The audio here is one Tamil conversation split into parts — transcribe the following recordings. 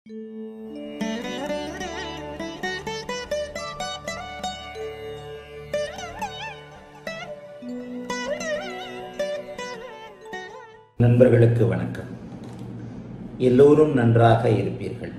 நண்பர்களுக்கு வணக்கம் எல்லோரும் நன்றாக இருப்பீர்கள்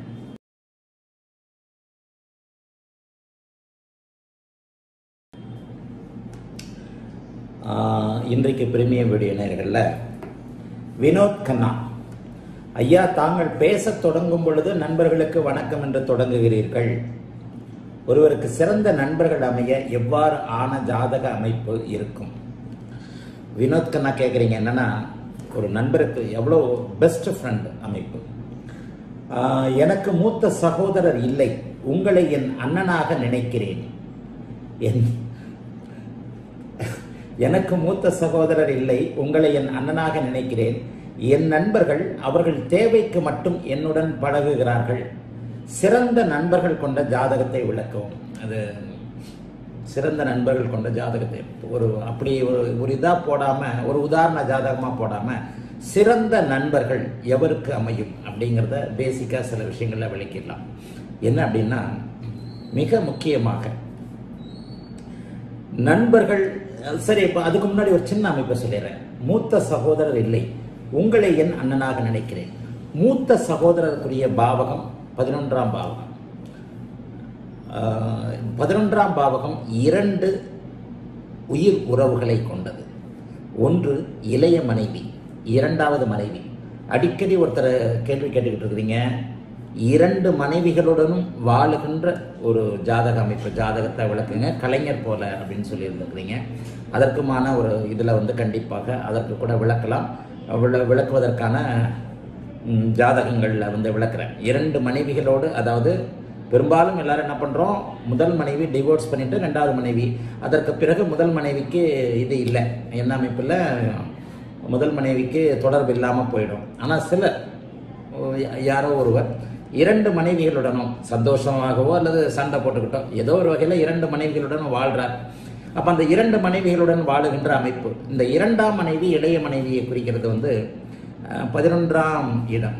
ஆஹ், இன்றைக்கு பிரீமியம் வீடியோ நேர்களில் வினோத் கண்ணா ஐயா தாங்கள் பேசத் தொடங்கும் பொழுது நண்பர்களுக்கு வணக்கம் என்று தொடங்குகிறீர்கள் ஒருவருக்கு சிறந்த நண்பர்கள் அமைய எவ்வாறு ஆன ஜாதக அமைப்பு இருக்கும் வினோத் கண்ணா கேட்குறீங்க என்னன்னா ஒரு நண்பருக்கு எவ்வளோ பெஸ்ட் ஃப்ரெண்ட் அமைப்பு ஆஹ், எனக்கு மூத்த சகோதரர் இல்லை உங்களை என் அண்ணனாக நினைக்கிறேன் என் எனக்கு மூத்த சகோதரர் இல்லை உங்களை என் அண்ணனாக நினைக்கிறேன் என் நண்பர்கள் அவர்கள் தேவைக்கு மட்டும் என்னுடன் பழகுகிறார்கள் சிறந்த நண்பர்கள் கொண்ட ஜாதகத்தை விளக்கவும் அது சிறந்த நண்பர்கள் கொண்ட ஜாதகத்தை ஒரு அப்படி ஒரு ஒரு இதாக போடாமல் ஒரு உதாரண ஜாதகமாக போடாமல் சிறந்த நண்பர்கள் எவருக்கு அமையும் அப்படிங்கிறத பேசிக்காக சில விஷயங்களில் விளக்கிடலாம் என்ன அப்படின்னா மிக முக்கியமாக நண்பர்கள் சரி இப்போ அதுக்கு முன்னாடி ஒரு சின்ன அமைப்பை சொல்லிடுறேன் மூத்த சகோதரர் இல்லை உங்களை என் அண்ணனாக நினைக்கிறேன் மூத்த சகோதரருக்குரிய பாவகம் பதினொன்றாம் பாவகம் ஆஹ், பதினொன்றாம் பாவகம் இரண்டு உயிர் உறவுகளை கொண்டது ஒன்று இளைய மனைவி இரண்டாவது மனைவி அடிக்கடி ஒருத்தர் கேள்வி கேட்டுக்கிட்டு இருக்கிறீங்க இரண்டு மனைவிகளுடனும் வாழுகின்ற ஒரு ஜாதக அமைப்பு ஜாதகத்தை விளக்குங்க கலைஞர் போல அப்படின்னு சொல்லியிருந்துருக்கிறீங்க அதற்குமான ஒரு இதில் வந்து கண்டிப்பாக அதற்கு கூட விளக்கலாம் விள விளக்குவதற்கான ம், ஜாதகங்களில் வந்து விளக்குறேன் இரண்டு மனைவிகளோடு அதாவது பெரும்பாலும் எல்லாரும் என்ன பண்ணுறோம் முதல் மனைவி டிவோர்ஸ் பண்ணிட்டு ரெண்டாவது மனைவி அதற்கு பிறகு முதல் மனைவிக்கு இது இல்லை என்ன அமைப்பில் முதல் மனைவிக்கு தொடர்பு இல்லாமல் போயிடும் ஆனால் சிலர் ஓ, யாரோ ஒருவர் இரண்டு மனைவிகளுடனும் சந்தோஷமாகவோ அல்லது சண்டை போட்டுக்கிட்டோ ஏதோ ஒரு வகையில் இரண்டு மனைவிகளுடனும் வாழ்றார் அப்போ அந்த இரண்டு மனைவிகளுடன் வாழுகின்ற அமைப்பு இந்த இரண்டாம் மனைவி இளைய மனைவியை குறிக்கிறது வந்து அஹ், பதினொன்றாம் இடம்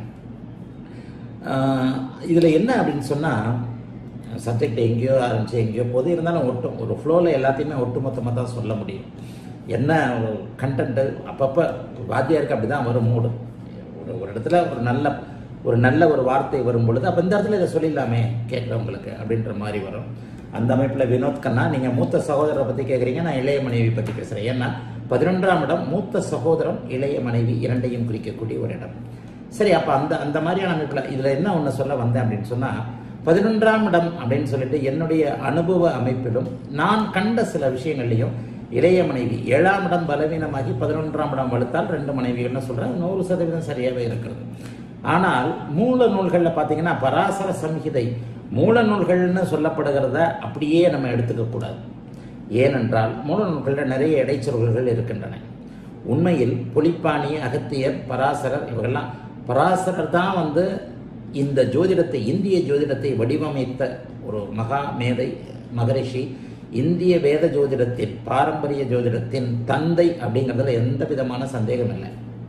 இதில் என்ன அப்படின்னு சொன்னால் சப்ஜெக்ட் எங்கேயோ ஆரம்பிச்சு எங்கேயோ போது இருந்தாலும் ஒட்டும் ஒரு ஃப்ளோவில் எல்லாத்தையுமே ஒட்டுமொத்தமாக தான் சொல்ல முடியும் என்ன கண்டென்ட்டு அப்பப்போ வாத்தியாருக்கு அப்படி தான் வரும் மூடு ஒரு ஒரு இடத்துல ஒரு நல்ல ஒரு நல்ல ஒரு வார்த்தை வரும் பொழுது அப்போ இந்த இடத்துல இதை சொல்லிடலாமே கேட்குறவங்களுக்கு அப்படின்ற மாதிரி வரும் அந்த அமைப்பில் வினோத் கண்ணா நீங்கள் மூத்த சகோதரரை பற்றி கேட்குறீங்க நான் இளைய மனைவி பற்றி பேசுகிறேன் ஏன்னா பதினொன்றாம் இடம் மூத்த சகோதரம் இளைய மனைவி இரண்டையும் குறிக்கக்கூடிய ஒரு இடம் சரி அப்போ அந்த அந்த மாதிரியான அமைப்பில் இதில் என்ன ஒன்று சொல்ல வந்தேன் அப்படின்னு சொன்னால் பதினொன்றாம் இடம் அப்படின்னு சொல்லிட்டு என்னுடைய அனுபவ அமைப்பிலும் நான் கண்ட சில விஷயங்கள்லையும் இளைய மனைவி ஏழாம் இடம் பலவீனமாகி பதினொன்றாம் இடம் வலுத்தால் ரெண்டு மனைவிகள்னு சொல்கிறேன் நூறு சதவீதம் சரியாகவே இருக்கிறது ஆனால் மூல நூல்களில் பார்த்தீங்கன்னா பராசர சம்ஹிதை மூல நூல்கள்னு சொல்லப்படுகிறத அப்படியே நம்ம எடுத்துக்க கூடாது ஏனென்றால் மூல நூல்களில் நிறைய இடைச்சொல்கள் இருக்கின்றன உண்மையில் புலிப்பாணி அகத்தியர் பராசரர் இவங்கெல்லாம் பராசரர் தான் வந்து இந்த ஜோதிடத்தை இந்திய ஜோதிடத்தை வடிவமைத்த ஒரு மகா மேதை மகரிஷி இந்திய வேத ஜோதிடத்தின் பாரம்பரிய ஜோதிடத்தின் தந்தை அப்படிங்கிறதுல எந்த விதமான சந்தேகம் இல்லை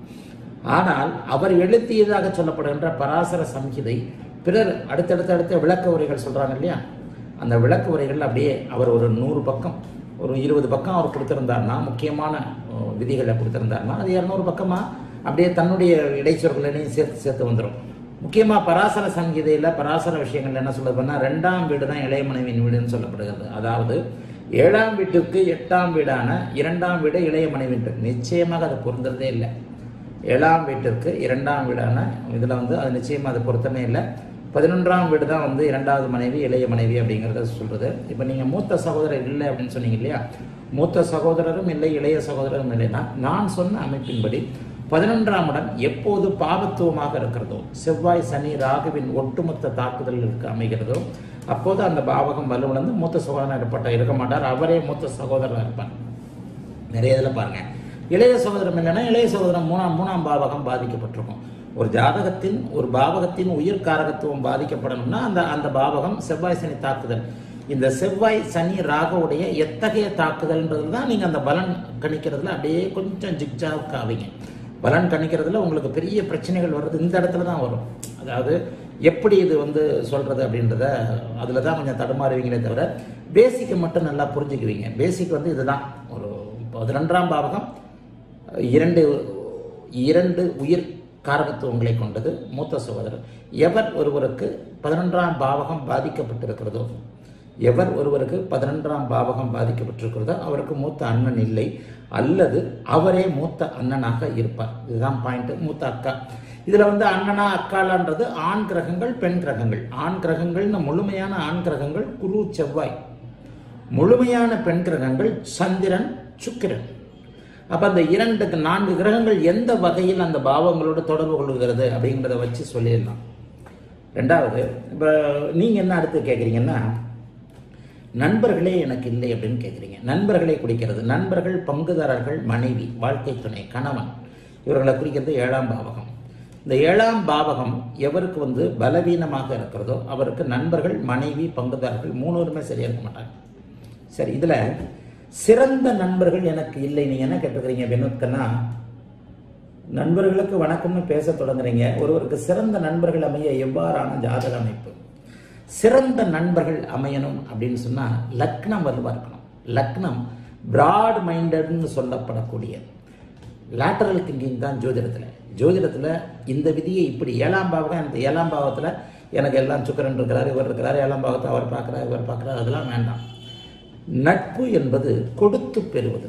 ஆனால் அவர் எழுத்தியதாக சொல்லப்படுகின்ற பராசர சம்ஹிதை பிறர் அடுத்தடுத்த அடுத்த விளக்க உரைகள் சொல்றாங்க இல்லையா அந்த விளக்க உரைகள் அப்படியே அவர் ஒரு நூறு பக்கம் ஒரு இருபது பக்கம் அவர் கொடுத்திருந்தார்னா முக்கியமான அஹ், விதிகளை கொடுத்திருந்தார்னா அது இரநூறு பக்கமா அப்படியே தன்னுடைய இடைச்சொற்களையும் சேர்த்து சேர்த்து வந்துடும் முக்கியமாக பராசர சங்கீதையில் பராசர விஷயங்கள் என்ன சொல்லுதுன்னா ரெண்டாம் வீடு தான் இளைய மனைவியின் வீடுன்னு சொல்லப்படுகிறது அதாவது ஏழாம் வீட்டுக்கு எட்டாம் வீடான இரண்டாம் வீடு இளைய மனைவின் வீடு. நிச்சயமாக அது பொருந்துறதே இல்லை ஏழாம் வீட்டிற்கு இரண்டாம் வீடான இதில் வந்து அது நிச்சயமாக அது பொருத்தமே இல்லை பதினொன்றாம் வீடு தான் வந்து இரண்டாவது மனைவி இளைய மனைவி அப்படிங்கிறத சொல்கிறது இப்போ நீங்கள் மூத்த சகோதரர் இல்லை அப்படின்னு சொன்னீங்க இல்லையா மூத்த சகோதரரும் இல்லை இளைய சகோதரரும் இல்லைன்னா நான் சொன்ன அமைப்பின்படி பதினொன்றாம் இடம் எப்போது பாவத்துவமாக இருக்கிறதோ செவ்வாய் சனி ராகுவின் ஒட்டுமொத்த தாக்குதல்களுக்கு அமைகிறதோ அப்போது அந்த பாவகம் வலுவிழந்து மூத்த சகோதரன் ஏற்பட்ட இருக்க மாட்டார் அவரே மூத்த சகோதரர் இருப்பார் நிறைய இதில் பாருங்க இளைய சகோதரம் இல்லைன்னா இளைய சகோதரம் மூணாம் மூணாம் பாவகம் பாதிக்கப்பட்டிருக்கும் ஒரு ஜாதகத்தின் ஒரு பாவகத்தின் உயிர் காரகத்துவம் பாதிக்கப்படணும்னா அந்த அந்த பாவகம் செவ்வாய் சனி தாக்குதல் இந்த செவ்வாய் சனி ராகவுடைய எத்தகைய தாக்குதல்ன்றது தான் நீங்கள் அந்த பலன் கணிக்கிறதுல அப்படியே கொஞ்சம் ஜிக்ஜாவுக்கு ஆவீங்க பலன் கணிக்கிறதுல உங்களுக்கு பெரிய பிரச்சனைகள் வர்றது இந்த இடத்துல தான் வரும் அதாவது எப்படி இது வந்து சொல்கிறது அப்படின்றத அதில் தான் கொஞ்சம் தடுமாறுவீங்களே தவிர பேசிக்கை மட்டும் நல்லா புரிஞ்சுக்குவீங்க பேசிக் வந்து இதுதான் ஒரு பதினொன்றாம் பாவகம் இரண்டு இரண்டு உயிர் காரகத்துவங்களை கொண்டது மூத்த சகோதரர் எவர் ஒருவருக்கு பதினொன்றாம் பாவகம் பாதிக்கப்பட்டிருக்கிறதோ எவர் ஒருவருக்கு பதினொன்றாம் பாவகம் பாதிக்கப்பட்டிருக்கிறதோ அவருக்கு மூத்த அண்ணன் இல்லை அல்லது அவரே மூத்த அண்ணனாக இருப்பார் இதுதான் பாயிண்ட் மூத்த அக்கா இதில் வந்து அண்ணனா அக்காலான்றது ஆண் கிரகங்கள் பெண் கிரகங்கள் ஆண் கிரகங்கள்னு முழுமையான ஆண் கிரகங்கள் குரு செவ்வாய் முழுமையான பெண் கிரகங்கள் சந்திரன் சுக்கிரன் அப்ப அந்த இரண்டு நான்கு கிரகங்கள் எந்த வகையில் அந்த பாவங்களோடு தொடர்பு கொள்கிறது அப்படிங்கிறத வச்சு சொல்லிடலாம் ரெண்டாவது இப்போ நீங்கள் என்ன அடுத்து கேட்குறீங்கன்னா நண்பர்களே எனக்கு இல்லை அப்படின்னு கேட்குறீங்க நண்பர்களை குறிக்கிறது நண்பர்கள் பங்குதாரர்கள் மனைவி வாழ்க்கை துணை கணவன் இவர்களை குறிக்கிறது ஏழாம் பாவகம் இந்த ஏழாம் பாவகம் எவருக்கு வந்து பலவீனமாக இருக்கிறதோ அவருக்கு நண்பர்கள் மனைவி பங்குதாரர்கள் மூணுவருமே சரியா இருக்க மாட்டாங்க சரி இதில் சிறந்த நண்பர்கள் எனக்கு இல்லை நீங்கள் என்ன கேட்டுக்கிறீங்க வினோத்கண்ணா நண்பர்களுக்கு வணக்கம்னு பேச தொடங்குறீங்க ஒருவருக்கு சிறந்த நண்பர்கள் அமைய எவ்வாறான ஜாதக அமைப்பு சிறந்த நண்பர்கள் அமையணும் அப்படின்னு சொன்னா லக்னம் வலுவா இருக்கணும் லக்னம் பிராட் மைண்டட்னு சொல்லப்படக்கூடிய லேட்டரல் திங்கிங் தான் ஜோதிடத்தில் ஜோதிடத்தில் இந்த விதியை இப்படி ஏழாம் பாவகம் இந்த ஏழாம் பாவத்தில் எனக்கு எல்லாம் சுக்கரன் இருக்கிறார் இவர் இருக்கிறார் ஏழாம் பாவத்தை அவர் பார்க்குறார் இவர் பார்க்குறார் அதெல்லாம் வேண்டாம் நட்பு என்பது கொடுத்து பெறுவது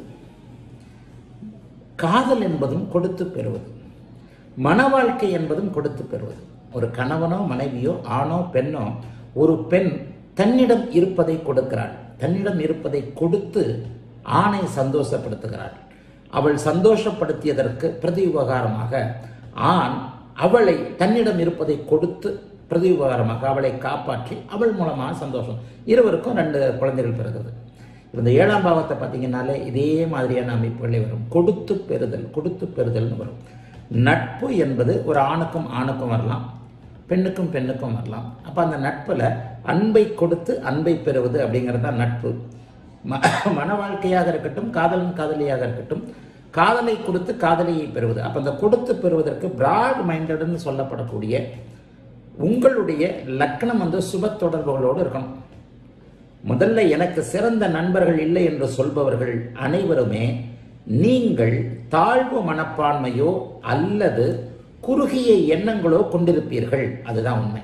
காதல் என்பதும் கொடுத்து பெறுவது மன வாழ்க்கை என்பதும் கொடுத்து பெறுவது ஒரு கணவனோ மனைவியோ ஆணோ பெண்ணோ ஒரு பெண் தன்னிடம் இருப்பதை கொடுக்கிறாள் தன்னிடம் இருப்பதை கொடுத்து ஆணை சந்தோஷப்படுத்துகிறாள் அவள் சந்தோஷப்படுத்தியதற்கு பிரதி உபகாரமாக ஆண் அவளை தன்னிடம் இருப்பதை கொடுத்து பிரதி உபகாரமாக அவளை காப்பாற்றி அவள் மூலமாக சந்தோஷம் இருவருக்கும் ரெண்டு குழந்தைகள் பிறகுது இந்த ஏழாம் பாவத்தை பார்த்தீங்கன்னாலே இதே மாதிரியான அமைப்புகளே வரும் கொடுத்து பெறுதல் கொடுத்து பெறுதல்னு வரும் நட்பு என்பது ஒரு ஆணுக்கும் ஆணுக்கும் வரலாம் பெண்ணுக்கும் பெண்ணுக்கும் வரலாம் அப்போ அந்த நட்பில் அன்பை கொடுத்து அன்பை பெறுவது அப்படிங்கிறது தான் நட்பு ம மன வாழ்க்கையாக இருக்கட்டும் காதலன் காதலியாக இருக்கட்டும் காதலை கொடுத்து காதலியை பெறுவது அப்போ அந்த கொடுத்து பெறுவதற்கு பிராட் மைண்டட்னு சொல்லப்படக்கூடிய உங்களுடைய லக்னம் வந்து சுப தொடர்புகளோடு இருக்கணும் முதல்ல எனக்கு சிறந்த நண்பர்கள் இல்லை என்று சொல்பவர்கள் அனைவருமே நீங்கள் தாழ்வு மனப்பான்மையோ அல்லது குறுகிய எண்ணங்களோ கொண்டிருப்பீர்கள் அதுதான் உண்மை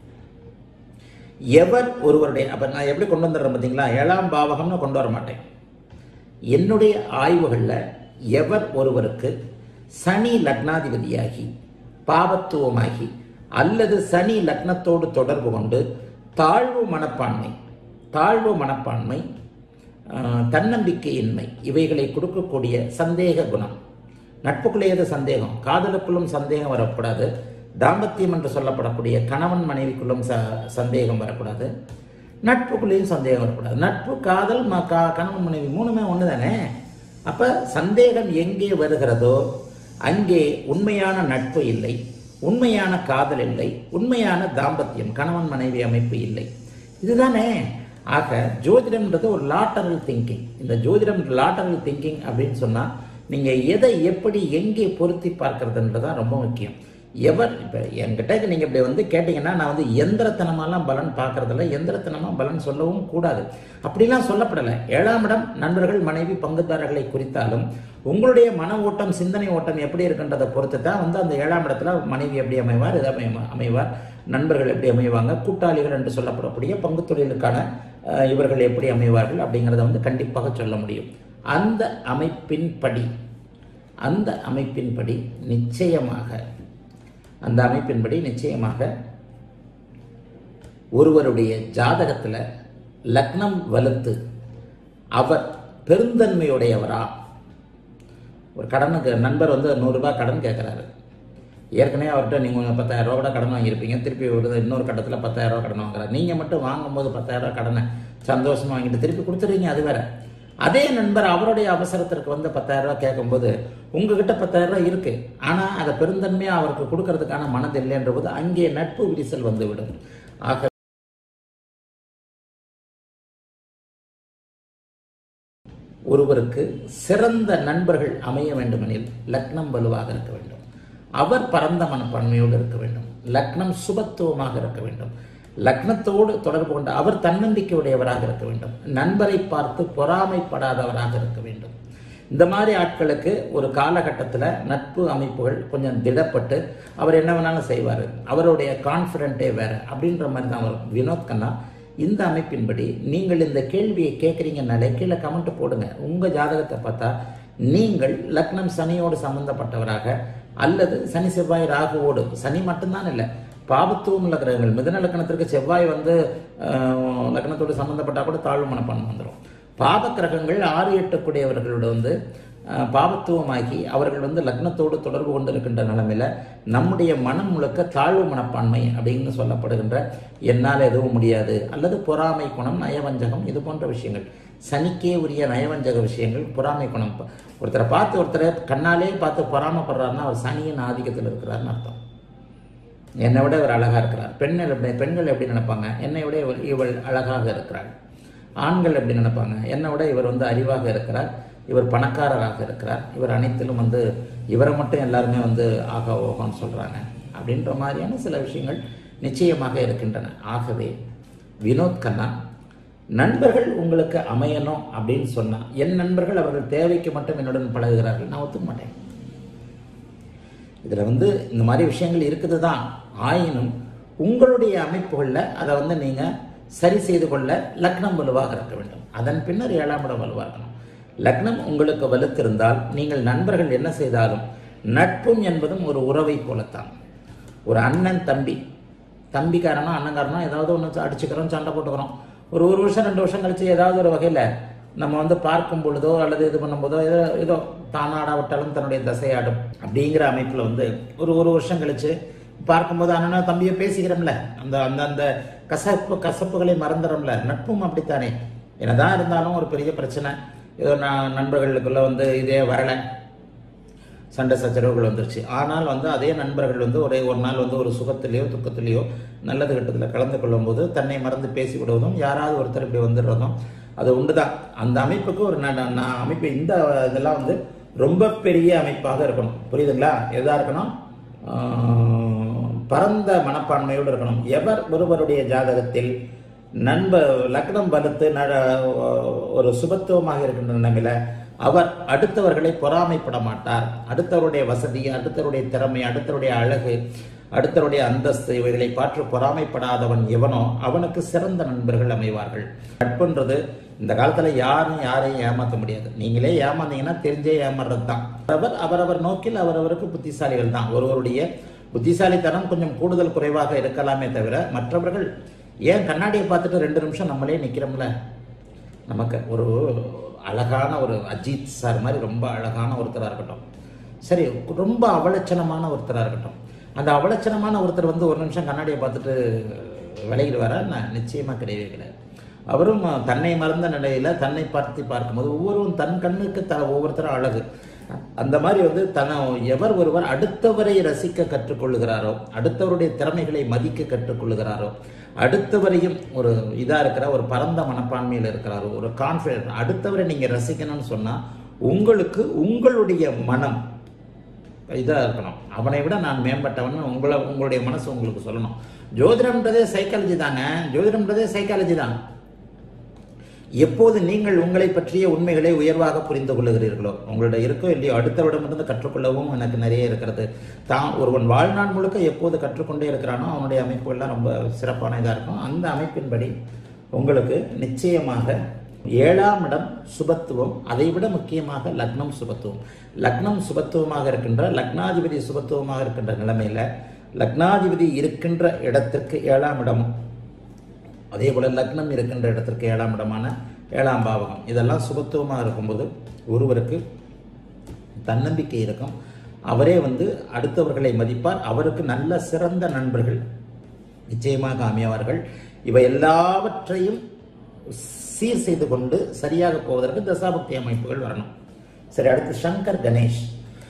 எவர் ஒருவருடைய அப்ப நான் எப்படி கொண்டு வந்துடுறேன் பார்த்தீங்களா ஏழாம் பாவகம்னு கொண்டு வர மாட்டேன் என்னுடைய ஆய்வுகளில் எவர் ஒருவருக்கு சனி லக்னாதிபதியாகி பாவத்துவமாகி அல்லது சனி லக்னத்தோடு தொடர்பு கொண்டு தாழ்வு மனப்பான்மை தாழ்வு மனப்பான்மை ஆஹ், தன்னம்பிக்கையின்மை இவைகளை கொடுக்கக்கூடிய சந்தேக குணம் நட்புக்குள்ளேயது சந்தேகம் காதலுக்குள்ளும் சந்தேகம் வரக்கூடாது தாம்பத்தியம் என்று சொல்லப்படக்கூடிய கணவன் மனைவிக்குள்ளும் ச சந்தேகம் வரக்கூடாது நட்புக்குள்ளேயும் சந்தேகம் வரக்கூடாது நட்பு காதல் ம கா கணவன் மனைவி மூணுமே ஒன்று தானே அப்போ சந்தேகம் எங்கே வருகிறதோ அங்கே உண்மையான நட்பு இல்லை உண்மையான காதல் இல்லை உண்மையான தாம்பத்தியம் கணவன் மனைவி அமைப்பு இல்லை இதுதானே ஆக ஜோதிடம்ன்றது ஒரு லாட்டரல் திங்கிங் இந்த ஜோதிடம் லாட்டரல் திங்கிங் அப்படின்னு சொன்னால் நீங்கள் எதை எப்படி எங்கே பொருத்தி பார்க்கறதுன்றது தான் ரொம்ப முக்கியம் எவர் இப்போ என்கிட்ட நீங்கள் இப்படி வந்து கேட்டிங்கன்னா நான் வந்து எந்திரத்தனமாலாம் பலன் பார்க்கறதில்ல எந்திரத்தனமாக பலன் சொல்லவும் கூடாது அப்படிலாம் சொல்லப்படலை ஏழாம் இடம் நண்பர்கள் மனைவி பங்குதாரர்களை குறித்தாலும் உங்களுடைய மன ஓட்டம் சிந்தனை ஓட்டம் எப்படி இருக்குன்றதை பொறுத்து தான் வந்து அந்த ஏழாம் இடத்துல மனைவி எப்படி அமைவார் இது அமைவா அமைவார் நண்பர்கள் எப்படி அமைவாங்க கூட்டாளிகள் என்று சொல்லப்படக்கூடிய பங்கு தொழிலுக்கான அஹ், இவர்கள் எப்படி அமைவார்கள் அப்படிங்கிறத வந்து கண்டிப்பாக சொல்ல முடியும் அந்த அமைப்பின்படி அந்த அமைப்பின்படி நிச்சயமாக அந்த அமைப்பின்படி நிச்சயமாக ஒருவருடைய ஜாதகத்தில் லக்னம் வலுத்து அவர் பெருந்தன்மையுடையவரா ஒரு கடனுக்கு நண்பர் வந்து நூறுரூபா கடன் கேட்குறாரு ஏற்கனவே அவர்கிட்ட நீங்கள் பத்தாயிரம் ரூபா கூட கடன் வாங்கியிருப்பீங்க திருப்பி ஒரு இன்னொரு கட்டத்தில் பத்தாயிரம் ரூபா கடன் வாங்குறாரு நீங்கள் மட்டும் வாங்கும்போது பத்தாயிரம் ரூபா கடனை சந்தோஷமா வாங்கிட்டு திருப்பி கொடுத்துருவீங்க அது வேற அதே நண்பர் அவருடைய அவசரத்திற்கு வந்து பத்தாயிரம் ரூபாய் கேட்கும்போது உங்ககிட்ட பத்தாயிரம் ரூபாய் இருக்கு ஆனால் அதை பெருந்தன்மையாக அவருக்கு கொடுக்கறதுக்கான மனது இல்லைன்ற போது அங்கே நட்பு விரிசல் வந்துவிடும் ஆக ஒருவருக்கு சிறந்த நண்பர்கள் அமைய வேண்டுமெனில் லக்னம் வலுவாக இருக்க வேண்டும் அவர் பரந்த மனப்பான்மையோடு இருக்க வேண்டும் லக்னம் சுபத்துவமாக இருக்க வேண்டும் லக்னத்தோடு தொடர்பு கொண்ட அவர் தன்னம்பிக்கை உடையவராக இருக்க வேண்டும் நண்பரை பார்த்து பொறாமைப்படாதவராக இருக்க வேண்டும் இந்த மாதிரி ஆட்களுக்கு ஒரு காலகட்டத்தில் நட்பு அமைப்புகள் கொஞ்சம் திடப்பட்டு அவர் என்ன வேணாலும் செய்வார் அவருடைய கான்ஃபிடென்ட்டே வேற அப்படின்ற மாதிரி தான் வரும் வினோத் கண்ணா இந்த அமைப்பின்படி நீங்கள் இந்த கேள்வியை கேட்குறீங்கனாலே கீழே கமெண்ட் போடுங்க உங்கள் ஜாதகத்தை பார்த்தா நீங்கள் லக்னம் சனியோடு சம்பந்தப்பட்டவராக அல்லது சனி செவ்வாய் ராகுவோடு சனி மட்டும்தான் இல்லை பாபத்துவம் உள்ள கிரகங்கள் மிதன லக்னத்திற்கு செவ்வாய் வந்து அஹ், லக்னத்தோடு சம்பந்தப்பட்டால் கூட தாழ்வு மனப்பான்மை வந்துடும் பாப கிரகங்கள் ஆறு எட்டுக்குடையவர்களோட வந்து அஹ், பாபத்துவமாகி அவர்கள் வந்து லக்னத்தோடு தொடர்பு கொண்டிருக்கின்ற நிலைமையில நம்முடைய மனம் முழுக்க தாழ்வு மனப்பான்மை அப்படின்னு சொல்லப்படுகின்ற என்னால் எதுவும் முடியாது அல்லது பொறாமை குணம் நயவஞ்சகம் இது போன்ற விஷயங்கள் சனிக்கே உரிய நயவஞ்சக விஷயங்கள் பொறாமை குணம் ஒருத்தரை பார்த்து ஒருத்தரை கண்ணாலே பார்த்து பொறாமைப்படுறாருன்னா அவர் சனியின் ஆதிக்கத்தில் இருக்கிறாருன்னு அர்த்தம் என்னை விட இவர் அழகாக இருக்கிறார் பெண்கள் எப்படி பெண்கள் எப்படி நினைப்பாங்க என்னை விட இவள் இவள் அழகாக இருக்கிறாள் ஆண்கள் எப்படி நினைப்பாங்க என்னை விட இவர் வந்து அறிவாக இருக்கிறார் இவர் பணக்காரராக இருக்கிறார் இவர் அனைத்திலும் வந்து இவரை மட்டும் எல்லாருமே வந்து ஆகா ஓகோன்னு சொல்கிறாங்க அப்படின்ற மாதிரியான சில விஷயங்கள் நிச்சயமாக இருக்கின்றன ஆகவே வினோத் கண்ணா நண்பர்கள் உங்களுக்கு அமையணும் அப்படின்னு சொன்னா என் நண்பர்கள் அவர்கள் தேவைக்கு மட்டும் என்னுடன் பழகுகிறார்கள் நான் ஒத்துக்க மாட்டேன் இதில் வந்து இந்த மாதிரி விஷயங்கள் இருக்குது தான் ஆயினும் உங்களுடைய அமைப்புகளில் அதை வந்து நீங்கள் சரி செய்து கொள்ள லக்னம் வலுவாக இருக்க வேண்டும் அதன் பின்னர் ஏழாம் இடம் வலுவாக இருக்கணும் லக்னம் உங்களுக்கு வலுத்திருந்தால் நீங்கள் நண்பர்கள் என்ன செய்தாலும் நட்பும் என்பதும் ஒரு உறவை போலத்தான் ஒரு அண்ணன் தம்பி தம்பிக்காரனோ அண்ணங்காரனோ ஏதாவது ஒன்று அடிச்சுக்கிறோம் சண்டை போட்டுக்கிறோம் ஒரு ஒரு வருஷம் ரெண்டு வருஷம் கழிச்சு ஏதாவது ஒரு வகையில் நம்ம வந்து பார்க்கும் பொழுதோ அல்லது இது பண்ணும்போதோ ஏதோ ஏதோ தானாடாவிட்டாலும் தன்னுடைய தசையாடும் அப்படிங்கிற அமைப்பில் வந்து ஒரு ஒரு வருஷம் கழிச்சு பார்க்கும்போது அண்ணனா தம்பியை பேசிக்கிறோம்ல அந்த அந்த அந்த கசப்பு கசப்புகளை மறந்துடும்ல நட்பும் அப்படித்தானே என்னதான் இருந்தாலும் ஒரு பெரிய பிரச்சனை ஏதோ நான் நண்பர்களுக்குள்ள வந்து இதே வரலை சண்டை சச்சரவுகள் வந்துருச்சு ஆனால் வந்து அதே நண்பர்கள் வந்து ஒரே ஒரு நாள் வந்து ஒரு சுகத்திலேயோ துக்கத்திலேயோ நல்லது கட்டத்தில் கலந்து கொள்ளும்போது தன்னை மறந்து பேசி விடுவதும் யாராவது ஒருத்தர் இப்படி வந்துடுறதும் அது உண்டுதான் அந்த அமைப்புக்கு ஒரு ந- ந- நான் அமைப்பு இந்த இதெல்லாம் வந்து ரொம்ப பெரிய அமைப்பாக இருக்கணும் புரியுதுங்களா எதா இருக்கணும் ஆஹ், பரந்த மனப்பான்மையோடு இருக்கணும் எவர் ஒருவருடைய ஜாதகத்தில் நண்ப லக்னம் வலுத்து ந- ஒரு சுபத்துவமாக இருக்கின்ற நிலைமையில அவர் அடுத்தவர்களை பொறாமைப்பட மாட்டார் அடுத்தவருடைய வசதி அடுத்தவருடைய திறமை அடுத்தவருடைய அழகு அடுத்தவருடைய அந்தஸ்து இவைகளை பார்த்து பொறாமைப்படாதவன் எவனோ அவனுக்கு சிறந்த நண்பர்கள் அமைவார்கள் நட்புன்றது இந்த காலத்துல யாரும் யாரையும் ஏமாற்ற முடியாது நீங்களே ஏமாந்தீங்கன்னா தெரிஞ்சே ஏமாறுறது தான் அவர் அவரவர் நோக்கில் அவரவருக்கு புத்திசாலிகள் தான் ஒருவருடைய புத்திசாலித்தனம் கொஞ்சம் கூடுதல் குறைவாக இருக்கலாமே தவிர மற்றவர்கள் ஏன் கண்ணாடியை பார்த்துட்டு ரெண்டு நிமிஷம் நம்மளே நிக்கிறோம்ல நமக்கு ஒரு அழகான ஒரு அஜித் சார் மாதிரி ரொம்ப அழகான ஒருத்தராக இருக்கட்டும் சரி ரொம்ப அவலட்சணமான ஒருத்தராக இருக்கட்டும் அந்த அவலட்சணமான ஒருத்தர் வந்து ஒரு நிமிஷம் கண்ணாடியை பார்த்துட்டு விலகிடுவாரா நான் நிச்சயமாக கிடையவே கிடையாது அவரும் தன்னை மறந்த நிலையில தன்னை பார்த்து பார்க்கும்போது ஒவ்வொருவரும் தன் கண்ணுக்கு த ஒவ்வொருத்தரும் அழகு அந்த மாதிரி வந்து தன எவர் ஒருவர் அடுத்தவரை ரசிக்க கற்றுக்கொள்ளுகிறாரோ அடுத்தவருடைய திறமைகளை மதிக்க கற்றுக்கொள்ளுகிறாரோ அடுத்தவரையும் ஒரு இதா இருக்கிற ஒரு பரந்த மனப்பான்மையில் இருக்கிறாரோ ஒரு கான்ஃபிடென்ட் அடுத்தவரை நீங்க ரசிக்கணும்னு சொன்னா உங்களுக்கு உங்களுடைய மனம் இதாக இருக்கணும் அவனை விட நான் மேம்பட்டவன் உங்களை உங்களுடைய மனசு உங்களுக்கு சொல்லணும் ஜோதிடம்ன்றதே சைக்காலஜி தாங்க ஜோதிடம்ன்றதே சைக்காலஜி தான் எப்போது நீங்கள் உங்களை பற்றிய உண்மைகளை உயர்வாக புரிந்து கொள்ளுகிறீர்களோ உங்களுடைய இருக்கோ இல்லையோ அடுத்தவரிடமிருந்து கற்றுக்கொள்ளவும் எனக்கு நிறைய இருக்கிறது தான் ஒருவன் வாழ்நாள் முழுக்க எப்போது கற்றுக்கொண்டே இருக்கிறானோ அவனுடைய அமைப்புகள்லாம் ரொம்ப சிறப்பான இதாக இருக்கும் அந்த அமைப்பின்படி உங்களுக்கு நிச்சயமாக ஏழாம் இடம் சுபத்துவம் அதை விட முக்கியமாக லக்னம் சுபத்துவம் லக்னம் சுபத்துவமாக இருக்கின்ற லக்னாதிபதி சுபத்துவமாக இருக்கின்ற நிலைமையில லக்னாதிபதி இருக்கின்ற இடத்திற்கு ஏழாம் இடமும் அதே போல லக்னம் இருக்கின்ற இடத்திற்கு ஏழாம் இடமான ஏழாம் பாவகம் இதெல்லாம் சுபத்துவமாக இருக்கும்போது ஒருவருக்கு தன்னம்பிக்கை இருக்கும் அவரே வந்து அடுத்தவர்களை மதிப்பார் அவருக்கு நல்ல சிறந்த நண்பர்கள் நிச்சயமாக அமையவார்கள் இவை எல்லாவற்றையும் சீர் செய்து கொண்டு சரியாக போவதற்கு தசாபக்தி அமைப்புகள் வரணும் சரி அடுத்து சங்கர் கணேஷ்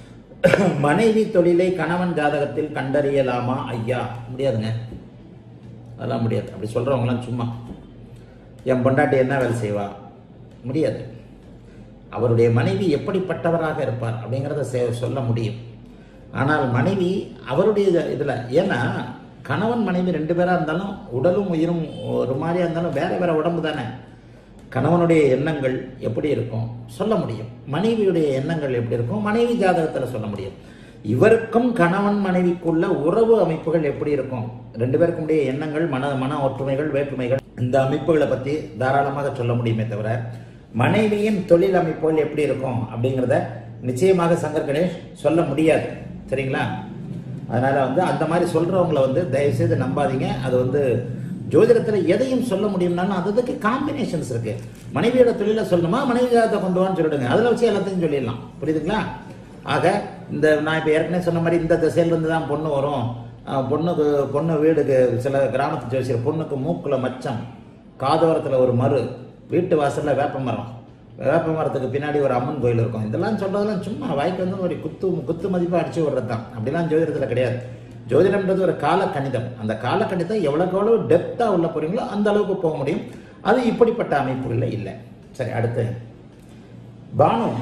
மனைவி தொழிலை கணவன் ஜாதகத்தில் கண்டறியலாமா ஐயா முடியாதுங்க அதெல்லாம் முடியாது அப்படி சொல்கிறவங்களாம் சும்மா என் பொண்டாட்டி என்ன வேலை செய்வா முடியாது அவருடைய மனைவி எப்படிப்பட்டவராக இருப்பார் அப்படிங்கிறத செ- சொல்ல முடியும் ஆனால் மனைவி அவருடைய இதில் ஏன்னா கணவன் மனைவி ரெண்டு பேரா இருந்தாலும் உடலும் உயிரும் ஒரு மாதிரியா இருந்தாலும் வேற வேற உடம்பு தானே கணவனுடைய எண்ணங்கள் எப்படி இருக்கும் சொல்ல முடியும் மனைவியுடைய எண்ணங்கள் எப்படி இருக்கும் மனைவி ஜாதகத்தில் சொல்ல முடியும் இவருக்கும் கணவன் மனைவிக்குள்ள உறவு அமைப்புகள் எப்படி இருக்கும் ரெண்டு பேருக்கும் உடைய எண்ணங்கள் மன மன ஒற்றுமைகள் வேற்றுமைகள் இந்த அமைப்புகளை பற்றி தாராளமாக சொல்ல முடியுமே தவிர மனைவியின் தொழில் அமைப்புகள் எப்படி இருக்கும் அப்படிங்கிறத நிச்சயமாக சங்கர் கணேஷ் சொல்ல முடியாது சரிங்களா அதனால வந்து அந்த மாதிரி சொல்றவங்கள வந்து தயவு செய்து நம்பாதீங்க அது வந்து ஜோதிடத்தில் எதையும் சொல்ல முடியும்னாலும் அது அதுக்கு காம்பினேஷன்ஸ் இருக்கு மனைவியோட தொழிலை சொல்லணுமா மனைவி ஜாதகத்தை கொண்டு வான்னு சொல்லிடுங்க அதில் வச்சு எல்லாத்தையும் சொல்லிடலாம் புரியுதுங்களா ஆக இந்த நான் இப்போ ஏற்கனவே சொன்ன மாதிரி இந்த திசையிலிருந்து தான் பொண்ணு வரும் அஹ் பொண்ணுக்கு பொண்ணு வீடுக்கு சில கிராமத்து ஜோசியர் பொண்ணுக்கு மூக்குல மச்சம் காதோரத்தில் ஒரு மறு வீட்டு வாசல்ல வேப்ப மரம் வேப்ப மரத்துக்கு பின்னாடி ஒரு அம்மன் கோயில் இருக்கும் இதெல்லாம் சொல்றதெல்லாம் சும்மா வாய்க்கு வந்து ஒரு குத்து குத்து மதிப்பாக அடிச்சு விடுறது தான் அப்படிலாம் ஜோதிடத்தில் கிடையாது ஜோதிடம்ன்றது ஒரு கால கணிதம் அந்த கால கணிதம் எவ்வளோக்கு எவ்வளோ டெப்த்தாக உள்ள போறீங்களோ அந்த அளவுக்கு போக முடியும் அது இப்படிப்பட்ட அமைப்புகளில் இல்லை சரி அடுத்து பானு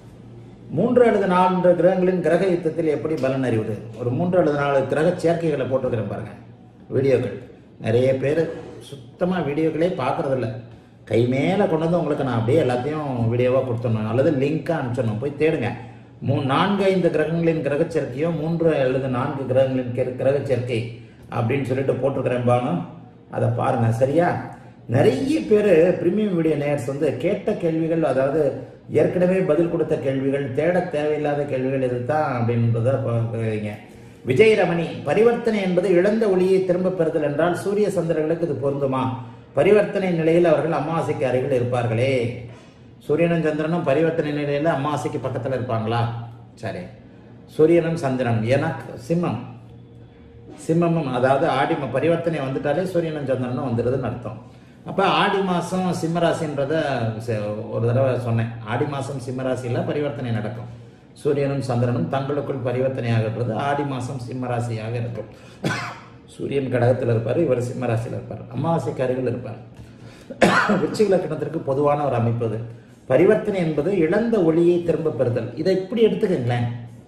மூன்று அல்லது நான்கு கிரகங்களின் கிரக யுத்தத்தில் எப்படி பலன் அறிவது ஒரு மூன்று அல்லது நாலு கிரக சேர்க்கைகளை போட்டிருக்கிறேன் பாருங்க வீடியோக்கள் நிறைய பேர் சுத்தமாக வீடியோக்களே பார்க்கறதில்ல கை மேலே கொண்டு வந்து உங்களுக்கு நான் அப்படியே எல்லாத்தையும் வீடியோவாக கொடுத்துடணும் அல்லது லிங்காக அனுப்பிச்சிடணும் போய் தேடுங்க மூ நான்கு ஐந்து கிரகங்களின் கிரக சேர்க்கையோ மூன்று அல்லது நான்கு கிரகங்களின் கிர- கிரக சேர்க்கை அப்படின்னு சொல்லிட்டு போட்டிருக்கிறேன் பானு அதை பாருங்க சரியா நிறைய பேர் பிரீமியம் வீடியோ நேயர்ஸ் வந்து கேட்ட கேள்விகள் அதாவது ஏற்கனவே பதில் கொடுத்த கேள்விகள் தேட தேவையில்லாத கேள்விகள் இதுதான் அப்படின்றத பார்க்குறீங்க விஜய் ரமணி பரிவர்த்தனை என்பது இழந்த ஒளியை திரும்ப பெறுதல் என்றால் சூரிய சந்திரர்களுக்கு இது பொருந்துமா பரிவர்த்தனை நிலையில் அவர்கள் அமாவாசைக்கு அருகில் இருப்பார்களே சூரியனும் சந்திரனும் பரிவர்த்தனை நிலையில் அமாவாசைக்கு பக்கத்தில் இருப்பாங்களா சரி சூரியனும் சந்திரனும் எனக்கு சிம்மம் சிம்மமும் அதாவது ஆடி ம- பரிவர்த்தனை வந்துட்டாலே சூரியனும் சந்திரனும் வந்துடுதுன்னு அர்த்தம் அப்போ ஆடி மாதம் சிம்மராசின்றத ச- ஒரு தடவை சொன்னேன் ஆடி மாதம் சிம்மராசியில் பரிவர்த்தனை நடக்கும் சூரியனும் சந்திரனும் தங்களுக்குள் பரிவர்த்தனை ஆகின்றது ஆடி மாதம் சிம்மராசியாக இருக்கும் சூரியன் கடகத்தில் இருப்பார் இவர் சிம்மராசியில் இருப்பார் அமாவாசைக்கு அருகில் இருப்பார் விருச்சிக லக்கணத்திற்கு பொதுவான ஒரு அமைப்பு அது பரிவர்த்தனை என்பது இழந்த ஒளியை திரும்ப பெறுதல் இதை இப்படி எடுத்துக்கங்களேன்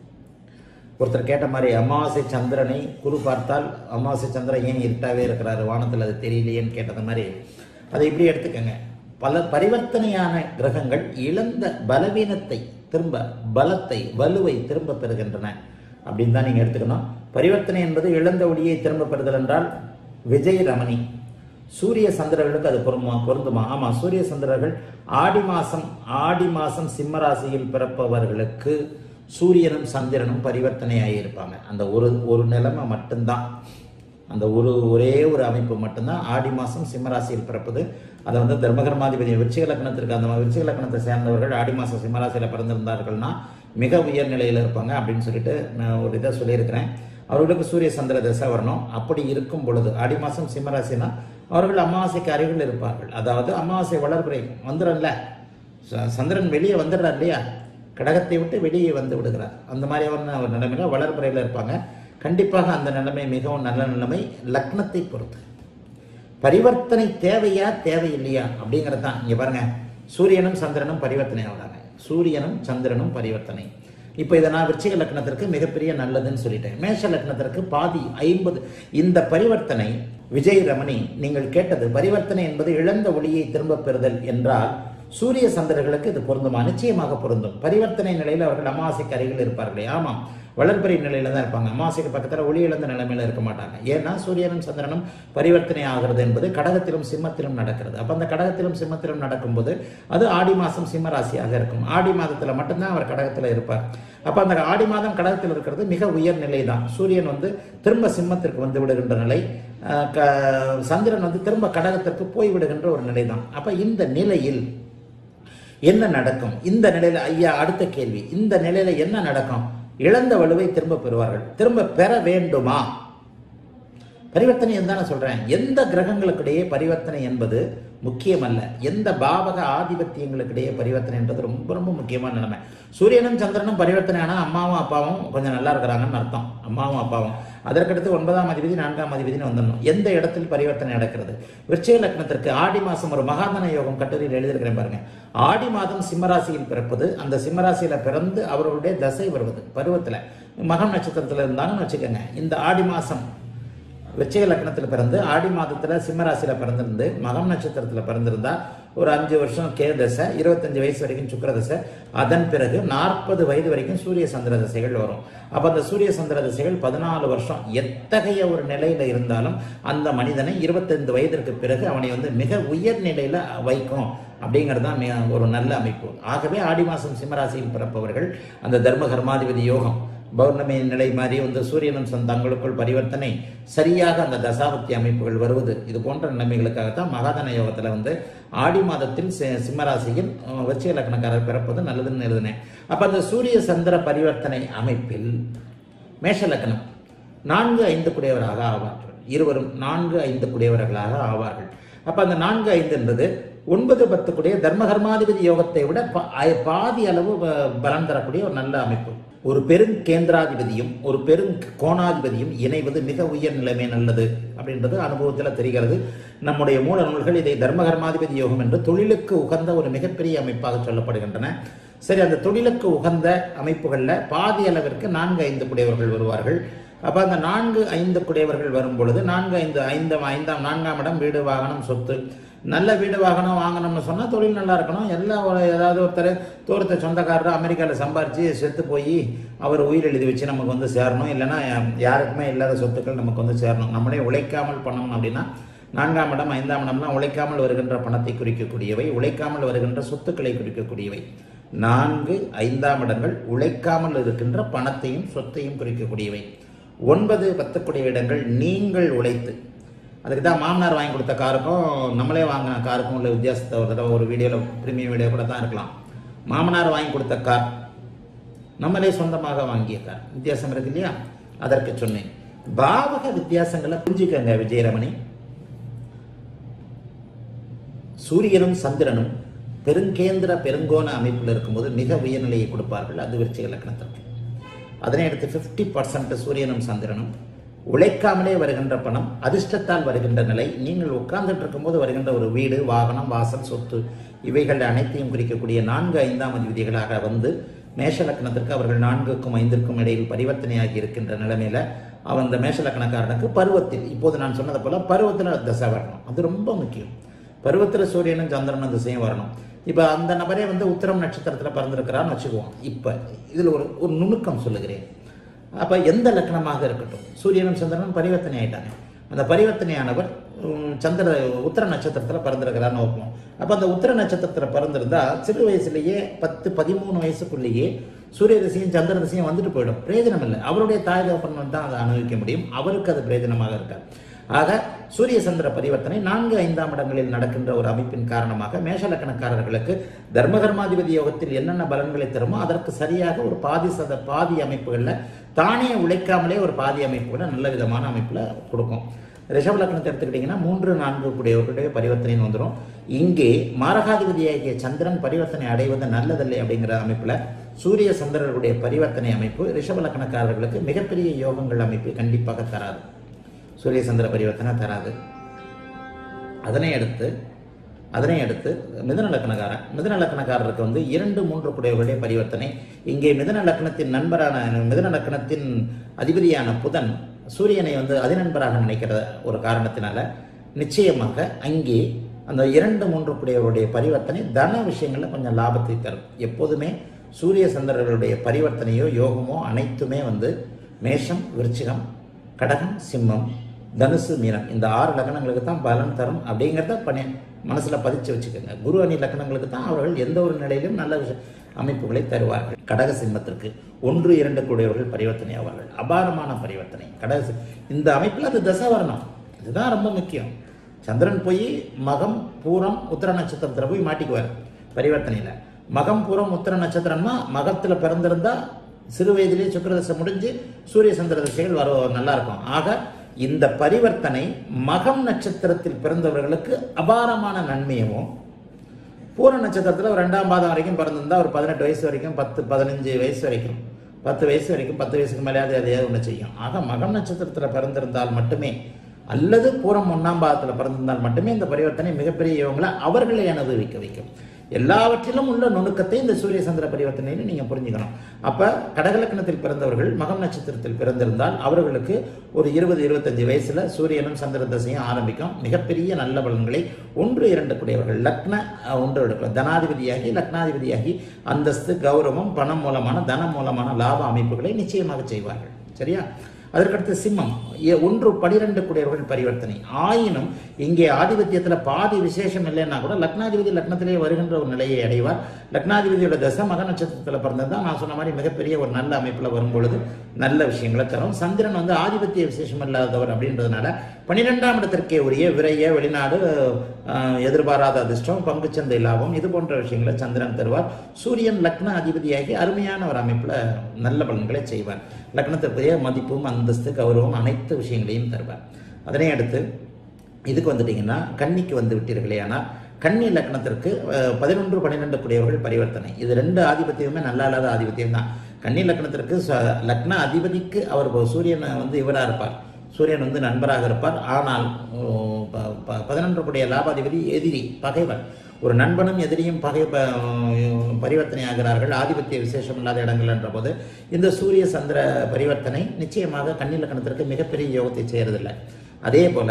ஒருத்தர் கேட்ட மாதிரி அமாவாசை சந்திரனை குரு பார்த்தால் அமாவாசை சந்திரன் ஏன் இருட்டாவே இருக்கிறாரு வானத்தில் அது தெரியலையேன்னு கேட்டது மாதிரி அதை இப்படி எடுத்துக்கங்க பல பரிவர்த்தனையான கிரகங்கள் இழந்த பலவீனத்தை திரும்ப பலத்தை வலுவை திரும்ப பெறுகின்றன அப்படின்னு தான் நீங்கள் எடுத்துக்கணும் பரிவர்த்தனை என்பது இழந்த ஒளியை திரும்ப பெறுதல் என்றால் விஜய் ரமணி சூரிய சந்திரர்களுக்கு அது பொருந்துமா பொருந்துமா ஆமா சூரிய சந்திரர்கள் ஆடி மாசம் ஆடி மாசம் சிம்ம ராசியில் பிறப்பவர்களுக்கு சூரியனும் சந்திரனும் பரிவர்த்தனை ஆகியிருப்பாங்க அந்த ஒரு ஒரு நிலைமை மட்டும்தான் அந்த ஒரு ஒரே ஒரு அமைப்பு மட்டும்தான் ஆடி மாதம் சிம்மராசியில் பிறப்பது அதை வந்து தர்மகர்மாதிபதி விருச்சிக லக்னத்திற்கு அந்த மாதிரி விருச்சிக லக்னத்தை சேர்ந்தவர்கள் ஆடி மாதம் சிம்மராசியில் பிறந்திருந்தார்கள்னா மிக உயர் நிலையில் இருப்பாங்க அப்படின்னு சொல்லிட்டு நான் ஒரு இதை சொல்லியிருக்கிறேன் அவர்களுக்கு சூரிய சந்திர தசை வரணும் அப்படி இருக்கும் பொழுது ஆடி மாதம் சிம்மராசினா அவர்கள் அமாவாசைக்கு அருகில் இருப்பார்கள் அதாவது அமாவாசை வளர்பிறை வந்துடும்ல ச- சந்திரன் வெளியே வந்துடுறார் இல்லையா கடகத்தை விட்டு வெளியே வந்து விடுகிறார் அந்த மாதிரியான ஒரு நிலைமையில வளர்பிறையில் இருப்பாங்க கண்டிப்பாக அந்த நிலைமை மிகவும் நல்ல நிலைமை லக்னத்தை பொறுத்து பரிவர்த்தனை தேவையா தேவையில்லையா அப்படிங்கிறது தான் இங்கே பாருங்க சூரியனும் சந்திரனும் பரிவர்த்தனை ஆகுறாங்க சூரியனும் சந்திரனும் பரிவர்த்தனை இப்போ இதை நான் விருச்சிக லக்னத்திற்கு மிகப்பெரிய நல்லதுன்னு சொல்லிட்டேன் மேஷ லக்னத்திற்கு பாதி ஐம்பது இந்த பரிவர்த்தனை விஜய் ரமணி நீங்கள் கேட்டது பரிவர்த்தனை என்பது இழந்த ஒளியை திரும்ப பெறுதல் என்றால் சூரிய சந்திரர்களுக்கு இது பொருந்துமா நிச்சயமாக பொருந்தும் பரிவர்த்தனை நிலையில் அவர்கள் அமாவாசைக்கு அருகில் இருப்பார்களே ஆமாம் வளர்பிறை நிலையில தான் இருப்பாங்க அமாவாசைக்கு பக்கத்தில் ஒளி இழந்த நிலைமையில இருக்க மாட்டாங்க ஏன்னா சூரியனும் சந்திரனும் பரிவர்த்தனை ஆகிறது என்பது கடகத்திலும் சிம்மத்திலும் நடக்கிறது அப்போ அந்த கடகத்திலும் சிம்மத்திலும் நடக்கும்போது அது ஆடி மாதம் சிம்ம ராசியாக இருக்கும் ஆடி மாதத்தில் மட்டும்தான் அவர் கடகத்தில் இருப்பார் அப்போ அந்த ஆடி மாதம் கடகத்தில் இருக்கிறது மிக உயர் நிலை தான் சூரியன் வந்து திரும்ப சிம்மத்திற்கு வந்து விடுகின்ற நிலை அஹ், க- சந்திரன் வந்து திரும்ப கடகத்திற்கு போய் விடுகின்ற ஒரு நிலை தான் அப்போ இந்த நிலையில் என்ன நடக்கும் இந்த நிலையில ஐயா அடுத்த கேள்வி இந்த நிலையில என்ன நடக்கும் இழந்த வலுவை திரும்ப பெறுவார்கள் திரும்ப பெற வேண்டுமா பரிவர்த்தனை தானே சொல்றேன் எந்த கிரகங்களுக்கிடையே பரிவர்த்தனை என்பது முக்கியமல்ல எந்த பாவக ஆதிபத்தியங்களுக்கிடையே பரிவர்த்தனை என்றது ரொம்ப ரொம்ப முக்கியமான நிலைமை சூரியனும் சந்திரனும் பரிவர்த்தனை ஆனால் அம்மாவும் அப்பாவும் கொஞ்சம் நல்லா இருக்கிறாங்கன்னு அர்த்தம் அம்மாவும் அப்பாவும் அதற்கடுத்து ஒன்பதாம் அதிபதி நான்காம் அதிபதினு வந்துடணும் எந்த இடத்தில் பரிவர்த்தனை நடக்கிறது விருச்சிக லக்னத்திற்கு ஆடி மாதம் ஒரு மகாதன யோகம் கட்டுரையில் எழுதியிருக்கிறேன் பாருங்க ஆடி மாதம் சிம்மராசியில் பிறப்பது அந்த சிம்மராசியில பிறந்து அவர்களுடைய தசை வருவது பருவத்தில் மகம் நட்சத்திரத்தில் இருந்தாங்கன்னு வச்சுக்கோங்க இந்த ஆடி மாதம் விருச்சிக லக்னத்தில் பிறந்து ஆடி மாதத்தில் சிம்மராசியில் பிறந்திருந்து மகம் நட்சத்திரத்தில் பிறந்திருந்தா ஒரு அஞ்சு வருஷம் கே தசை இருபத்தஞ்சு வயசு வரைக்கும் சுக்கிர தசை அதன் பிறகு நாற்பது வயது வரைக்கும் சூரிய சந்திர தசைகள் வரும் அப்போ அந்த சூரிய சந்திர தசைகள் பதினாலு வருஷம் எத்தகைய ஒரு நிலையில இருந்தாலும் அந்த மனிதனை இருபத்தைந்து வயதிற்கு பிறகு அவனை வந்து மிக உயர் நிலையில வைக்கும் அப்படிங்கிறது தான் மிக ஒரு நல்ல அமைப்பு ஆகவே ஆடி மாதம் சிம்மராசியில் பிறப்பவர்கள் அந்த தர்ம கர்மாதிபதி யோகம் பௌர்ணமி நிலை மாதிரி வந்து சூரியனும் சன் தங்களுக்குள் பரிவர்த்தனை சரியாக அந்த தசாபக்தி அமைப்புகள் வருவது இது போன்ற நிலைமைகளுக்காகத்தான் மகாதன யோகத்தில் வந்து ஆடி மாதத்தில் சி- சிம்மராசியில் அஹ், விருச்சிக லக்னக்காரர் பிறப்பது நல்லதுன்னு எழுதினேன் அப்போ அந்த சூரிய சந்திர பரிவர்த்தனை அமைப்பில் மேஷ லக்னம் நான்கு ஐந்து குடையவராக ஆவார்கள் இருவரும் நான்கு ஐந்து குடையவர்களாக ஆவார்கள் அப்ப அந்த நான்கு ஐந்து என்பது ஒன்பது பத்து கூடிய தர்மகர்மாதிபதி யோகத்தை விட பா- ஐ- பாதி அளவு ப- பலன் தரக்கூடிய ஒரு நல்ல அமைப்பு ஒரு பெருங்கேந்திராதிபதியும் ஒரு பெருங்கோணாதிபதியும் இணைவது மிக உயர் நிலைமை நல்லது அப்படின்றது அனுபவத்தில் தெரிகிறது நம்முடைய மூல நூல்கள் இதை தர்மகர்மாதிபதி யோகம் என்று தொழிலுக்கு உகந்த ஒரு மிகப்பெரிய அமைப்பாக சொல்லப்படுகின்றன சரி அந்த தொழிலுக்கு உகந்த அமைப்புகளில் பாதி அளவிற்கு நான்கு ஐந்து குடையவர்கள் வருவார்கள் அப்போ அந்த நான்கு ஐந்து குடையவர்கள் வரும் பொழுது நான்கு ஐந்து ஐந்து ஐந்தாம் நான்காம் இடம் வீடு வாகனம் சொத்து நல்ல வீடு வாகனம் வாங்கணும்னு சொன்னால் தொழில் நல்லா இருக்கணும் எல்லாம் ஒரு ஏதாவது ஒருத்தர் தூரத்தை சொந்தக்காரர் அமெரிக்காவில் சம்பாரித்து செத்து போய் அவர் உயிர் எழுதி வச்சு நமக்கு வந்து சேரணும் இல்லைன்னா யாருக்குமே இல்லாத சொத்துக்கள் நமக்கு வந்து சேரணும் நம்மளே உழைக்காமல் பண்ணணும் அப்படின்னா நான்காம் இடம் ஐந்தாம் இடம்லாம் உழைக்காமல் வருகின்ற பணத்தை குறிக்கக்கூடியவை உழைக்காமல் வருகின்ற சொத்துக்களை குறிக்கக்கூடியவை நான்கு ஐந்தாம் இடங்கள் உழைக்காமல் இருக்கின்ற பணத்தையும் சொத்தையும் குறிக்கக்கூடியவை ஒன்பது பத்துக்குடைய இடங்கள் நீங்கள் உழைத்து அதுக்கு தான் மாமனார் வாங்கி கொடுத்த காருக்கும் நம்மளே வாங்கின காருக்கும் உள்ள வித்தியாசத்தை ஒரு தடவை ஒரு வீடியோவில் ப்ரீமியம் வீடியோ கூட தான் இருக்கலாம் மாமனார் வாங்கி கொடுத்த கார் நம்மளே சொந்தமாக வாங்கிய கார் வித்தியாசம் இருக்கு இல்லையா அதற்கு சொன்னேன் பாவக வித்தியாசங்களை புரிஞ்சுக்கங்க விஜயரமணி சூரியனும் சந்திரனும் பெருங்கேந்திர பெருங்கோண அமைப்பில் இருக்கும்போது மிக உயர்நிலையை கொடுப்பார்கள் அது விருச்சிக லக்னத்திற்கு அதனை அடுத்து ஃபிஃப்டி பர்சன்ட் சூரியனும் சந்திரனும் உழைக்காமலே வருகின்ற பணம் அதிர்ஷ்டத்தால் வருகின்ற நிலை நீங்கள் உட்கார்ந்துட்டு இருக்கும்போது வருகின்ற ஒரு வீடு வாகனம் வாசல் சொத்து இவைகள் அனைத்தையும் குறிக்கக்கூடிய நான்கு ஐந்தாம் அதிபதிகளாக வந்து மேஷ லக்னத்திற்கு அவர்கள் நான்குக்கும் ஐந்திற்கும் இடையில் பரிவர்த்தனையாகி இருக்கின்ற நிலைமையில அவன் அந்த மேஷ லக்னக்காரனுக்கு பருவத்தில் இப்போது நான் சொன்னது போல பருவத்தில் தசை வரணும் அது ரொம்ப முக்கியம் பருவத்தில் சூரியனும் சந்திரனும் திசையும் வரணும் இப்போ அந்த நபரே வந்து உத்திரம் நட்சத்திரத்தில் பிறந்திருக்கிறான்னு வச்சுக்குவோம் இப்போ இதில் ஒரு ஒரு நுணுக்கம் சொல்லுகிறேன் அப்போ எந்த லக்னமாக இருக்கட்டும் சூரியனும் சந்திரனும் பரிவர்த்தனை ஆயிட்டாங்க அந்த பரிவர்த்தனையானவர் உம், சந்திர உத்திர நட்சத்திரத்தில் பிறந்திருக்கிறான்னு வைப்போம் அப்போ அந்த உத்திர நட்சத்திரத்தில் பிறந்திருந்தா சிறு வயசுலேயே பத்து பதிமூணு வயசுக்குள்ளேயே சூரிய திசையும் சந்திர திசையும் வந்துட்டு போயிடும் பிரயோஜனம் இல்லை அவருடைய தாய் தகப்பன் தான் அதை அனுபவிக்க முடியும் அவருக்கு அது பிரயோஜனமாக இருக்காது ஆக சூரிய சந்திர பரிவர்த்தனை நான்கு ஐந்தாம் இடங்களில் நடக்கின்ற ஒரு அமைப்பின் காரணமாக மேஷலக்கணக்காரர்களுக்கு தர்மகர்மாதிபதி யோகத்தில் என்னென்ன பலன்களை தருமோ அதற்கு சரியாக ஒரு பாதி சத பாதி அமைப்புகளில் தானே உழைக்காமலே ஒரு பாதி அமைப்புகளை நல்ல விதமான அமைப்பில் கொடுக்கும் ரிஷப லக்னத்தை எடுத்துக்கிட்டிங்கன்னா மூன்று நான்கு கூடியவர்களுடைய பரிவர்த்தனைன்னு வந்துடும் இங்கே மாரகாதிபதியாகிய சந்திரன் பரிவர்த்தனை அடைவது நல்லதில்லை அப்படிங்கிற அமைப்பில் சூரிய சந்திரர்களுடைய பரிவர்த்தனை அமைப்பு ரிஷப லக்னக்காரர்களுக்கு மிகப்பெரிய யோகங்கள் அமைப்பு கண்டிப்பாக தராது சூரிய சந்திர பரிவர்த்தனை தராது அதனை அடுத்து அதனை அடுத்து மிதுன லக்னக்காரன் மிதுன லக்னக்காரருக்கு வந்து இரண்டு மூன்று குடையவர்களுடைய பரிவர்த்தனை இங்கே மிதுன லக்னத்தின் நண்பரான மிதுன லக்னத்தின் அதிபதியான புதன் சூரியனை வந்து அதிநண்பராக நினைக்கிற ஒரு காரணத்தினால நிச்சயமாக அங்கே அந்த இரண்டு மூன்று குடையவருடைய பரிவர்த்தனை தன விஷயங்களில் கொஞ்சம் லாபத்தை தரும் எப்போதுமே சூரிய சந்திரர்களுடைய பரிவர்த்தனையோ யோகமோ அனைத்துமே வந்து மேஷம் விருச்சிகம் கடகம் சிம்மம் தனுசு மீனம் இந்த ஆறு லக்னங்களுக்கு தான் பலன் தரும் அப்படிங்கிறத பண்ணி மனசில் பதிச்சு வச்சுக்கோங்க குரு அணி லக்னங்களுக்கு தான் அவர்கள் எந்த ஒரு நிலையிலும் நல்ல விஷ அமைப்புகளை தருவார்கள் கடக சிம்மத்திற்கு ஒன்று இரண்டு கூடியவர்கள் பரிவர்த்தனை ஆவார்கள் அபாரமான பரிவர்த்தனை கடக சி- இந்த அமைப்பில் அது தசை வரணும் இதுதான் ரொம்ப முக்கியம் சந்திரன் போய் மகம் பூரம் உத்திர நட்சத்திரத்தில் போய் மாட்டிக்குவார் பரிவர்த்தனையில் மகம் பூரம் உத்திர நட்சத்திரம்னா மகத்தில் பிறந்திருந்தா சிறு வயதிலே சுக்கிரதசை முடிஞ்சு சூரிய சந்திர திசைகள் வர நல்லா இருக்கும் ஆக இந்த பரிவர்த்தனை மகம் நட்சத்திரத்தில் பிறந்தவர்களுக்கு அபாரமான நன்மையவும் பூர நட்சத்திரத்தில் ஒரு ரெண்டாம் பாதம் வரைக்கும் பிறந்திருந்தா ஒரு பதினெட்டு வயசு வரைக்கும் பத்து பதினஞ்சு வயசு வரைக்கும் பத்து வயசு வரைக்கும் பத்து வயசுக்கு மேலேயாவது எதையாவது ஒன்று செய்யும் ஆக மகம் நட்சத்திரத்தில் பிறந்திருந்தால் மட்டுமே அல்லது பூரம் ஒன்றாம் பாதத்தில் பிறந்திருந்தால் மட்டுமே இந்த பரிவர்த்தனை மிகப்பெரிய யோகங்களை அவர்களை அனுபவிக்க வைக்கும் எல்லாவற்றிலும் உள்ள நுணுக்கத்தை இந்த சூரிய சந்திர பரிவர்த்தனையில் நீங்கள் புரிஞ்சுக்கணும் அப்போ கடகலக்கணத்தில் பிறந்தவர்கள் மகம் நட்சத்திரத்தில் பிறந்திருந்தால் அவர்களுக்கு ஒரு இருபது இருபத்தஞ்சு வயசுல சூரியனும் சந்திர தசையும் ஆரம்பிக்கும் மிகப்பெரிய நல்ல பலன்களை ஒன்று இரண்டு கூடியவர்கள் லக்ன அஹ், ஒன்று எடுக்கலாம் தனாதிபதியாகி லக்னாதிபதியாகி அந்தஸ்து கௌரவம் பணம் மூலமான தனம் மூலமான லாப அமைப்புகளை நிச்சயமாக செய்வார்கள் சரியா அதற்கடுத்து சிம்மம் எ- ஒன்று பனிரெண்டு கூடியவர்கள் பரிவர்த்தனை ஆயினும் இங்கே ஆதிபத்தியத்தில் பாதி விசேஷம் இல்லைன்னா கூட லக்னாதிபதி லக்னத்திலே வருகின்ற ஒரு நிலையை அடைவார் லக்னாதிபதியோட தசை மக நட்சத்திரத்தில் பிறந்தது நான் சொன்ன மாதிரி மிகப்பெரிய ஒரு நல்ல அமைப்பில் வரும் பொழுது நல்ல விஷயங்களை தரும் சந்திரன் வந்து ஆதிபத்திய விசேஷம் இல்லாதவர் அப்படின்றதுனால பன்னிரெண்டாம் இடத்திற்கே உரிய விரைய வெளிநாடு அஹ், எதிர்பாராத அதிர்ஷ்டம் பங்குச்சந்தை லாபம் இது போன்ற விஷயங்களை சந்திரன் தருவார் சூரியன் லக்ன அதிபதியாகி அருமையான ஒரு அமைப்பில் நல்ல பலன்களை செய்வார் லக்னத்திற்குரிய மதிப்பும் அந்தஸ்து கௌரவம் அனைத்து விஷயங்களையும் தருவார் அதனை அடுத்து இதுக்கு வந்துட்டீங்கன்னா கன்னிக்கு வந்து விட்டீர்களே ஆனால் கன்னி லக்னத்திற்கு அஹ், பதினொன்று பன்னிரெண்டு கூடியவர்கள் பரிவர்த்தனை இது ரெண்டு ஆதிபத்தியமே நல்லா இல்லாத ஆதிபத்தியம் தான் கன்னி லக்னத்திற்கு ச- லக்ன அதிபதிக்கு அவர் இப்போ சூரியன் வந்து இவராக இருப்பார் சூரியன் வந்து நண்பராக இருப்பார் ஆனால் அஹ், ப- ப- பதினொன்று கூடிய லாபாதிபதி எதிரி பகைவர் ஒரு நண்பனும் எதிரியும் பகை ப- பரிவர்த்தனை ஆகிறார்கள் ஆதிபத்திய விசேஷம் இல்லாத இடங்கள் என்ற போது இந்த சூரிய சந்திர பரிவர்த்தனை நிச்சயமாக கன்னி லக்னத்திற்கு மிகப்பெரிய யோகத்தை செய்யறதில்லை அதே போல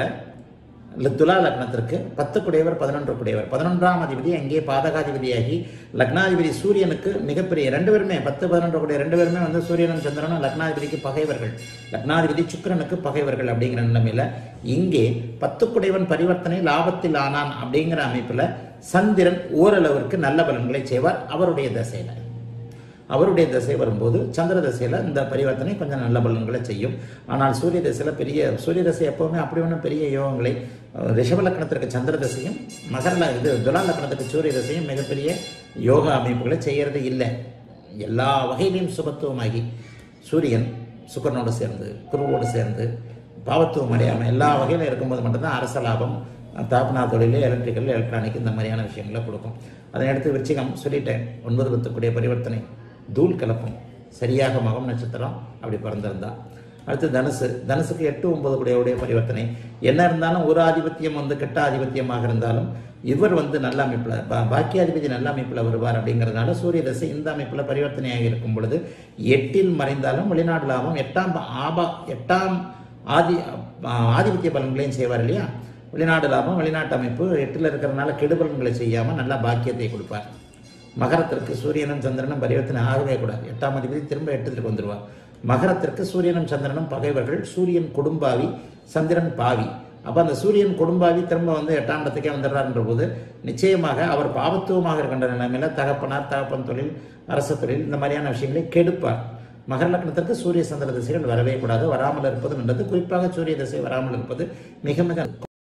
ல- துலா லக்னத்திற்கு பத்து குடையவர் பதினொன்று குடையவர் பதினொன்றாம் அதிபதி அங்கே பாதகாதிபதியாகி லக்னாதிபதி சூரியனுக்கு மிகப்பெரிய ரெண்டு பேருமே பத்து பதினொன்று குடைய ரெண்டு பேருமே வந்து சூரியனும் சந்திரனும் லக்னாதிபதிக்கு பகைவர்கள் லக்னாதிபதி சுக்கிரனுக்கு பகைவர்கள் அப்படிங்கிற நிலைமையில இங்கே பத்து குடைவன் பரிவர்த்தனை லாபத்தில் ஆனான் அப்படிங்கிற அமைப்புல சந்திரன் ஓரளவிற்கு நல்ல பலன்களை செய்வார் அவருடைய தசையில அவருடைய திசை வரும்போது சந்திர திசையில் இந்த பரிவர்த்தனை கொஞ்சம் நல்ல பலன்களை செய்யும் ஆனால் சூரிய திசையில் பெரிய சூரிய திசை எப்போவுமே அப்படி ஒன்றும் பெரிய யோகங்களை அஹ், ரிஷப லக்னத்திற்கு சந்திர திசையும் மகர ல- இது துலா லக்னத்துக்கு சூரிய திசையும் மிகப்பெரிய யோக அமைப்புகளை செய்யறது இல்லை எல்லா வகையிலையும் சுபத்துவமாகி சூரியன் சுக்கரனோடு சேர்ந்து குருவோடு சேர்ந்து பாவத்துவம் அடையாமல் எல்லா வகையிலும் இருக்கும்போது மட்டும்தான் அரச லாபம் தாப்னா தொழில் எலக்ட்ரிக்கல் எலக்ட்ரானிக் இந்த மாதிரியான விஷயங்களை கொடுக்கும் அதை அடுத்து விருச்சிகம் சொல்லிட்டேன் ஒன்பது பத்துக்குடைய பரிவர்த்தனை தூள் கலப்பம் சரியாக மகம் நட்சத்திரம் அப்படி பிறந்திருந்தா அடுத்து தனுசு தனுசுக்கு எட்டு ஒன்பது கூடியவுடைய பரிவர்த்தனை என்ன இருந்தாலும் ஒரு ஆதிபத்தியம் வந்து கெட்ட ஆதிபத்தியமாக இருந்தாலும் இவர் வந்து நல்ல அமைப்பில் பா பாக்கியாதிபதி நல்ல அமைப்பில் வருவார் அப்படிங்கிறதுனால சூரிய தசை இந்த அமைப்பில் பரிவர்த்தனையாக இருக்கும் பொழுது எட்டில் மறைந்தாலும் வெளிநாடு லாபம் எட்டாம் ப- ஆபா எட்டாம் ஆதி ஆ, ஆதிபத்திய பலன்களையும் செய்வார் இல்லையா வெளிநாடு லாபம் வெளிநாட்டு அமைப்பு எட்டில் இருக்கிறதுனால கெடுபலன்களை செய்யாமல் நல்லா பாக்கியத்தை கொடுப்பார் மகரத்திற்கு சூரியனும் சந்திரனும் பரிவர்த்தனை ஆகவே கூடாது எட்டாம் அதிபதி திரும்ப எட்டுக்கு வந்துடுவார் மகரத்திற்கு சூரியனும் சந்திரனும் பகைவர்கள் சூரியன் கொடும்பாவி சந்திரன் பாவி அப்போ அந்த சூரியன் கொடும்பாவி திரும்ப வந்து எட்டாம் இடத்துக்கே வந்துடுறாருன்ற போது நிச்சயமாக அவர் பாவத்துவமாக இருக்கின்ற நிலைமையில தகப்பனார் தகப்பன் தொழில் அரச தொழில் இந்த மாதிரியான விஷயங்களை கெடுப்பார் மகர லக்னத்திற்கு சூரிய சந்திர திசைகள் வரவே கூடாது வராமல் இருப்பது நல்லது குறிப்பாக சூரிய திசை வராமல் இருப்பது மிக மிக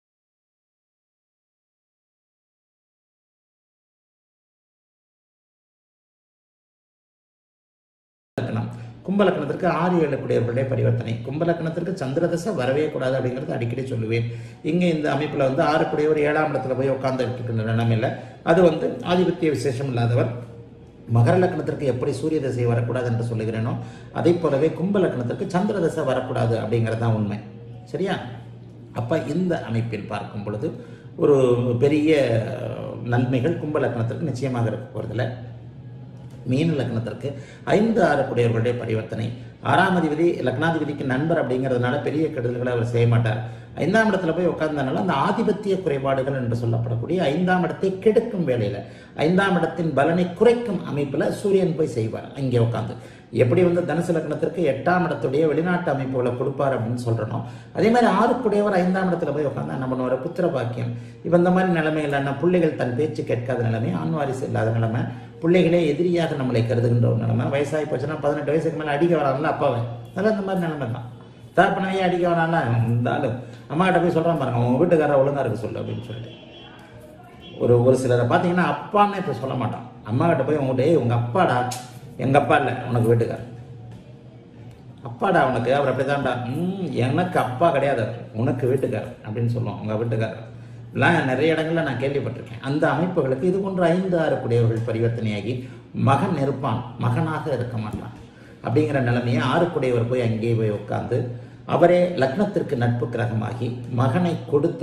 லக்னம் கும்பலக்கணத்திற்கு ஆறு ஏழு கூடியவர்களுடைய பரிவர்த்தனை கும்பலக்கணத்திற்கு சந்திரதசை வரவே கூடாது அப்படிங்கிறது அடிக்கடி சொல்லுவேன் இங்கே இந்த அமைப்பில் வந்து ஆறு கூடியவர் ஏழாம் இடத்துல போய் உட்கார்ந்துட்டு இருக்கின்ற நிலைமையில் அது வந்து ஆதிபத்திய விசேஷம் இல்லாதவர் மகர லக்னத்திற்கு எப்படி சூரிய தசை வரக்கூடாது என்று சொல்லுகிறேனோ அதே போலவே கும்ப லக்னத்திற்கு சந்திர தசை வரக்கூடாது அப்படிங்கிறது தான் உண்மை சரியா அப்போ இந்த அமைப்பில் பார்க்கும் பொழுது ஒரு பெரிய நன்மைகள் கும்ப லக்னத்திற்கு நிச்சயமாக இருக்க போகிறதில்ல மீன லக்னத்திற்கு ஐந்து ஆறு குடையவர்களுடைய பரிவர்த்தனை ஆறாம் அதிபதி லக்னாதிபதிக்கு நண்பர் அப்படிங்கிறதுனால பெரிய கெடுதல்களை அவர் செய்ய மாட்டார் ஐந்தாம் இடத்துல போய் உட்கார்ந்தனால அந்த ஆதிபத்திய குறைபாடுகள் என்று சொல்லப்படக்கூடிய ஐந்தாம் இடத்தை கெடுக்கும் வேலையில ஐந்தாம் இடத்தின் பலனை குறைக்கும் அமைப்புல சூரியன் போய் செய்வார் அங்கே உட்கார்ந்து எப்படி வந்து தனுசு லக்னத்திற்கு எட்டாம் இடத்துடைய வெளிநாட்டு அமைப்புகளை கொடுப்பார் அப்படின்னு சொல்றனோ அதே மாதிரி ஆறுக்குடையவர் ஐந்தாம் இடத்துல போய் உட்கார்ந்தா நம்ம ஒரு புத்திர பாக்கியம் இப்போ இந்த மாதிரி நிலைமையில் என்ன பிள்ளைகள் தன் பேச்சு கேட்காத நிலைமை ஆண் வாரிசு இல்லாத நிலைமை பிள்ளைகளே எதிரியாக நம்மளை கருதுகின்ற ஒரு நிலைமை வயசாகி போச்சுன்னா பதினெட்டு வயசுக்கு மேலே அடிக்க வராங்களா அப்பாவை அதெல்லாம் இந்த மாதிரி நிலைமை தான் தகப்பனையே அடிக்க வரானா இருந்தாலும் அம்மாகிட்ட போய் சொல்கிறான் பாருங்க உங்கள் வீட்டுக்காரர் ஒழுங்கா இருக்க சொல்லு அப்படின்னு சொல்லிட்டு ஒரு ஒரு சிலரை பார்த்தீங்கன்னா அப்பான்னு இப்போ சொல்ல மாட்டான் அம்மா கிட்ட போய் உங்கள்கிட்ட "ஏய், உங்க அப்பாடா எங்க அப்பா இல்லை உனக்கு வீட்டுக்காரர் அப்பாடா உனக்கு அவர் அப்படிதான்டா ம் எனக்கு அப்பா கிடையாது அவர் உனக்கு வீட்டுக்காரர் அப்படின்னு சொல்லுவோம் உங்க வீட்டுக்காரர் எல்லாம் நிறைய இடங்கள்ல நான் கேள்விப்பட்டிருக்கேன் அந்த அமைப்புகளுக்கு இது போன்ற ஐந்து ஆறு குடையவர்கள் பரிவர்த்தனையாகி மகன் இருப்பான் மகனாக இருக்க மாட்டான் அப்படிங்கிற நிலைமையை ஆறுக்குடையவர் போய் அங்கேயே போய் உட்கார்ந்து அவரே லக்னத்திற்கு நட்பு கிரகமாகி மகனை கொடுத்து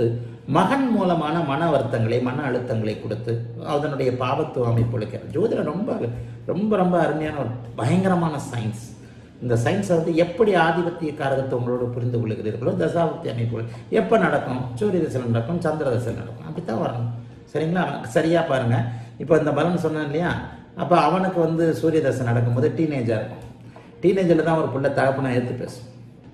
மகன் மூலமான மன வருத்தங்களை மன அழுத்தங்களை கொடுத்து அதனுடைய பாவத்துவ அமைப்பு இருக்கிறது ஜோதிடம் ரொம்ப ரொம்ப ரொம்ப அருமையான ஒரு பயங்கரமான சயின்ஸ் இந்த சயின்ஸை வந்து எப்படி ஆதிபத்திய காரகத்தை உங்களோட புரிந்து கொள்கிறீர்களோ தசாபக்தி அமைப்புகள் எப்போ நடக்கும் சூரிய திசையில் நடக்கும் சந்திர திசையில் நடக்கும் அப்படித்தான் வரணும் சரிங்களா சரியாக பாருங்கள் இப்போ இந்த பலன் சொன்னேன் இல்லையா அப்போ அவனுக்கு வந்து சூரிய தசை நடக்கும்போது டீனேஜாக இருக்கும் டீனேஜில் தான் ஒரு பிள்ளை தகப்பனை எடுத்து பேசும்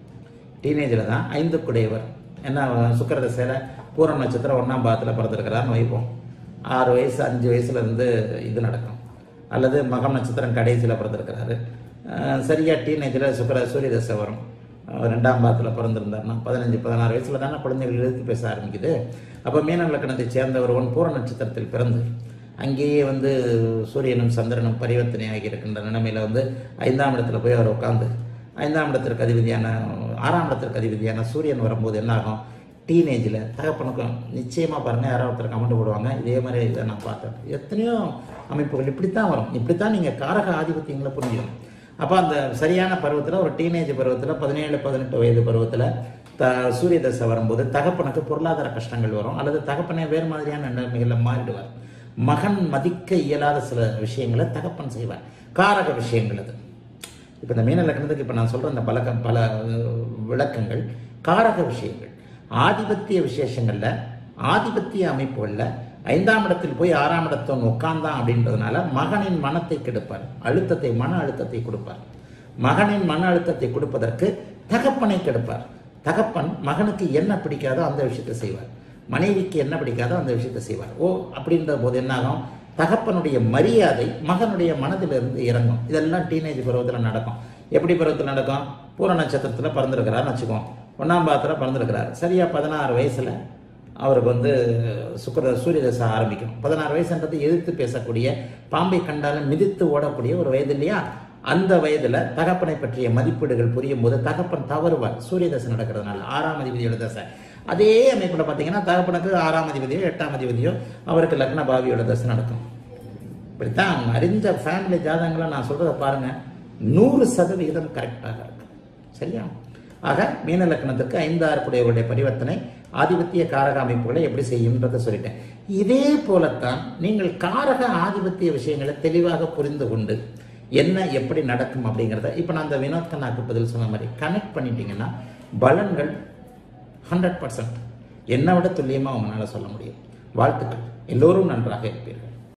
டீனேஜில் தான் ஐந்து குடையவர் என்ன சுக்கர திசையில் பூர நட்சத்திரம் ஒன்றாம் பாதத்தில் பிறந்திருக்கிறான்னு வைப்போம் ஆறு வயசு அஞ்சு வயசுலேருந்து இது நடக்கும் அல்லது மகம் நட்சத்திரம் கடைசியில் பிறந்திருக்கிறாரு அஹ் சரியா டீனேஜில் சுக்கர சூரிய தசை வரும் அஹ் ரெண்டாம் பாதத்தில் பிறந்திருந்தாருன்னா பதினஞ்சு பதினாறு வயசில் தானே குழந்தைகள் எழுத்து பேச ஆரம்பிக்குது அப்போ மீன லக்கணத்தை சேர்ந்தவர் ஒன் பூர நட்சத்திரத்தில் பிறந்து அங்கேயே வந்து சூரியனும் சந்திரனும் பரிவர்த்தனை ஆகி இருக்கின்ற நிலைமையில் வந்து ஐந்தாம் இடத்துல போய் அவர் உட்காந்து ஐந்தாம் இடத்திற்கு அதிபதியான ஆறாம் இடத்திற்கு அதிபதியான சூரியன் வரும்போது என்ன ஆகும் டீனேஜில் தகப்பனுக்கும் நிச்சயமாக பாருங்கள் யாராவது ஒருத்தர் கமெண்ட் போடுவாங்க இதே மாதிரி இதை நான் பார்த்தேன் எத்தனையோ அமைப்புகள் இப்படித்தான் வரும் இப்படித்தான் நீங்கள் காரக ஆதிபத்தியங்களை புரிஞ்சுக்கணும் அப்போ அந்த சரியான பருவத்தில் ஒரு டீனேஜ் பருவத்தில் பதினேழு பதினெட்டு வயது பருவத்தில் த சூரிய தசை வரும்போது தகப்பனுக்கு பொருளாதார கஷ்டங்கள் வரும் அல்லது தகப்பனே வேறு மாதிரியான நிலைமைகளில் மாறிடுவார் மகன் மதிக்க இயலாத சில விஷயங்களை தகப்பன் செய்வார் காரக விஷயங்கள் அது இப்போ இந்த மீன லக்னத்துக்கு இப்போ நான் சொல்கிற இந்த பழக்க பல அஹ், விளக்கங்கள் காரக விஷயங்கள் ஆதிபத்திய விசேஷங்களில் ஆதிபத்திய அமைப்புகளில் ஐந்தாம் இடத்தில் போய் ஆறாம் இடத்தவன் உட்கார்ந்தான் அப்படின்றதுனால மகனின் மனத்தை கெடுப்பார் அழுத்தத்தை மன அழுத்தத்தை கொடுப்பார் மகனின் மன அழுத்தத்தை கொடுப்பதற்கு தகப்பனை கெடுப்பார் தகப்பன் மகனுக்கு என்ன பிடிக்காதோ அந்த விஷயத்தை செய்வார் மனைவிக்கு என்ன பிடிக்காதோ அந்த விஷயத்தை செய்வார் ஓ அப்படின்ற போது என்னாகும் தகப்பனுடைய மரியாதை மகனுடைய மனதிலிருந்து இறங்கும் இதெல்லாம் டீனேஜ் பருவத்தில் நடக்கும் எப்படி பருவத்தில் நடக்கும் பூர நட்சத்திரத்தில் பிறந்திருக்கிறாருன்னு வச்சுக்கோம் ஒன்றாம் பாதத்தில் பிறந்திருக்கிறார் சரியா பதினாறு வயசில் அவருக்கு வந்து சுக்கர சூரிய தசை ஆரம்பிக்கும் பதினாறு வயசுன்றது எதிர்த்து பேசக்கூடிய பாம்பை கண்டாலும் மிதித்து ஓடக்கூடிய ஒரு வயது இல்லையா அந்த வயதுல தகப்பனை பற்றிய மதிப்பீடுகள் புரியும் போது தகப்பன் தவறுவார் சூரிய தசை நடக்கிறதுனால ஆறாம் அதிபதியோட தசை அதே அமைப்புல பார்த்தீங்கன்னா தகப்பனுக்கு ஆறாம் அதிபதியோ எட்டாம் அதிபதியோ அவருக்கு லக்ன பாவியோட தசை நடக்கும் இப்படித்தான் அறிஞ்ச ஃபேமிலி ஜாதகங்களை நான் சொல்றதை பாருங்க நூறு சதவிகிதம் கரெக்டாக இருக்கு சரியா ஆக மீன லக்னத்திற்கு ஐந்து ஆறு குடையவருடைய பரிவர்த்தனை ஆதிபத்திய காரக அமைப்புகளை எப்படி செய்யும்ன்றதை சொல்லிட்டேன் இதே போலத்தான் நீங்கள் காரக ஆதிபத்திய விஷயங்களை தெளிவாக புரிந்து கொண்டு என்ன எப்படி நடக்கும் அப்படிங்கிறத இப்போ நான் அந்த வினோத் கண்ணாக்கு பதில் சொன்ன மாதிரி கனெக்ட் பண்ணிட்டீங்கன்னா பலன்கள் ஹண்ட்ரட் பர்சன்ட் என்னை விட துல்லியமாக உங்களால் சொல்ல முடியும் வாழ்த்துக்கள் எல்லோரும் நன்றாக இருப்பீர்கள்